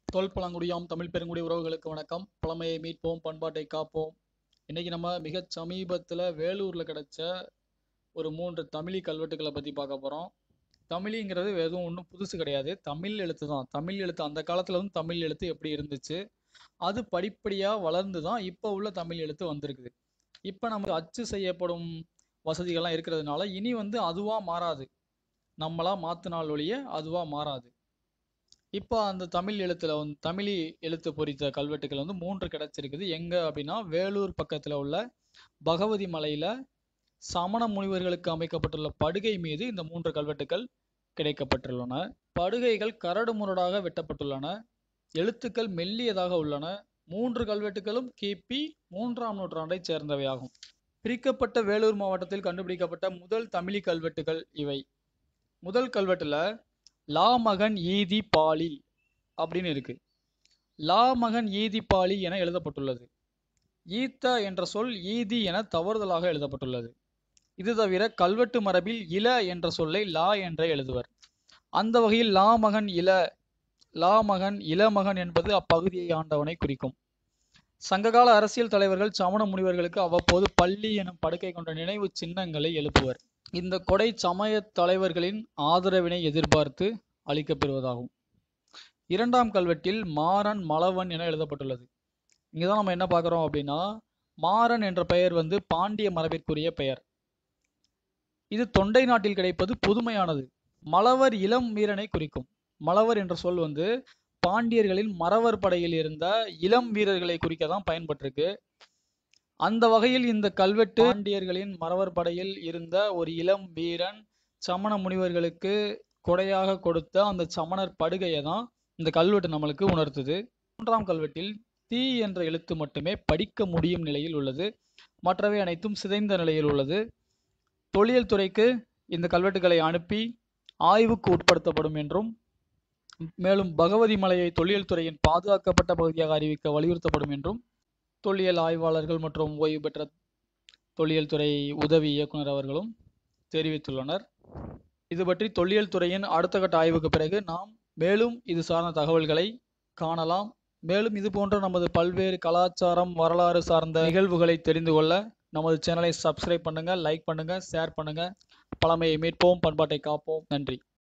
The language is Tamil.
தொல் பழங்குடியாம் தமிழ் பெருங்குடி உறவுகளுக்கு வணக்கம் பழமையை மீட்போம் பண்பாட்டை காப்போம் இன்னைக்கு நம்ம மிகச் சமீபத்தில் வேலூரில் கிடைச்ச ஒரு மூன்று தமிழி கல்வெட்டுகளை பற்றி பார்க்க போகிறோம் தமிழிங்கிறது எதுவும் ஒன்றும் புதுசு கிடையாது தமிழ் எழுத்து தான் தமிழ் எழுத்து அந்த காலத்தில் வந்து தமிழ் எழுத்து எப்படி இருந்துச்சு அது படிப்படியாக வளர்ந்து தான் இப்போ உள்ள தமிழ் எழுத்து வந்திருக்குது இப்போ நமக்கு அச்சு செய்யப்படும் வசதிகள்லாம் இருக்கிறதுனால இனி வந்து அதுவாக மாறாது நம்மளா மாற்றினால் ஒழிய அதுவாக மாறாது இப்போ அந்த தமிழ் எழுத்துல வந்து தமிழி எழுத்து பொறித்த கல்வெட்டுகள் வந்து மூன்று கிடைச்சிருக்குது எங்க அப்படின்னா வேலூர் பக்கத்துல உள்ள பகவதி மலையில சமண முனிவர்களுக்கு அமைக்கப்பட்டுள்ள படுகை மீது இந்த மூன்று கல்வெட்டுகள் கிடைக்கப்பட்டுள்ளன படுகைகள் கரடு முரடாக வெட்டப்பட்டுள்ளன எழுத்துக்கள் மெல்லியதாக உள்ளன மூன்று கல்வெட்டுகளும் கிபி மூன்றாம் நூற்றாண்டைச் சேர்ந்தவையாகும் பிரிக்கப்பட்ட வேலூர் மாவட்டத்தில் கண்டுபிடிக்கப்பட்ட முதல் தமிழி கல்வெட்டுகள் இவை முதல் கல்வெட்டுல லா மகன் ஈதி பாலி அப்படின்னு இருக்கு லா மகன் ஈதி பாலி என எழுதப்பட்டுள்ளது ஈத்த என்ற சொல் ஈதி என தவறுதலாக எழுதப்பட்டுள்ளது இது தவிர கல்வெட்டு மரபில் இல என்ற சொல்லை லா என்றே எழுதுவர் அந்த வகையில் லா மகன் இல லா மகன் இளமகன் என்பது அப்பகுதியை ஆண்டவனை குறிக்கும் சங்ககால அரசியல் தலைவர்கள் சமண முனிவர்களுக்கு அவ்வப்போது பள்ளி எனும் படுக்கை கொண்ட நினைவு சின்னங்களை எழுப்புவர் இந்த கொடை சமய தலைவர்களின் ஆதரவினை எதிர்பார்த்து அளிக்கப்பெறுவதாகும் இரண்டாம் கல்வெட்டில் மாறன் மலவன் என எழுதப்பட்டுள்ளது இங்கதான் நம்ம என்ன பார்க்குறோம் அப்படின்னா மாறன் என்ற பெயர் வந்து பாண்டிய மரபிற்குரிய பெயர் இது தொண்டை நாட்டில் கிடைப்பது புதுமையானது மலவர் இளம் வீரனை குறிக்கும் மலவர் என்ற சொல் வந்து பாண்டியர்களின் மறவர் படையில் இருந்த இளம் வீரர்களை குறிக்க தான் பயன்பட்டிருக்கு அந்த வகையில் இந்த கல்வெட்டு பாண்டியர்களின் மறவர் படையில் இருந்த ஒரு இளம் வீரன் சமண முனிவர்களுக்கு கொடையாக கொடுத்த அந்த சமணர் படுகையை தான் இந்த கல்வெட்டு நம்மளுக்கு உணர்த்துது மூன்றாம் கல்வெட்டில் தீ என்ற எழுத்து மட்டுமே படிக்க முடியும் நிலையில் உள்ளது மற்றவை அனைத்தும் சிதைந்த நிலையில் உள்ளது தொழில் துறைக்கு இந்த கல்வெட்டுகளை அனுப்பி ஆய்வுக்கு உட்படுத்தப்படும் என்றும் மேலும் பகவதி மலையை தொல்லியல் துறையின் பாதுகாக்கப்பட்ட பகுதியாக அறிவிக்க வலியுறுத்தப்படும் என்றும் தொல்லியல் ஆய்வாளர்கள் மற்றும் ஓய்வு பெற்ற தொல்லியல் துறை உதவி இயக்குனர் அவர்களும் தெரிவித்துள்ளனர் இது பற்றி தொல்லியல் துறையின் அடுத்த கட்ட ஆய்வுக்கு பிறகு நாம் மேலும் இது சார்ந்த தகவல்களை காணலாம் மேலும் இது போன்ற நமது பல்வேறு கலாச்சாரம் வரலாறு சார்ந்த நிகழ்வுகளை தெரிந்து கொள்ள நமது சேனலை சப்ஸ்கிரைப் பண்ணுங்க லைக் பண்ணுங்க ஷேர் பண்ணுங்க பழமையை மீட்போம் பண்பாட்டை காப்போம் நன்றி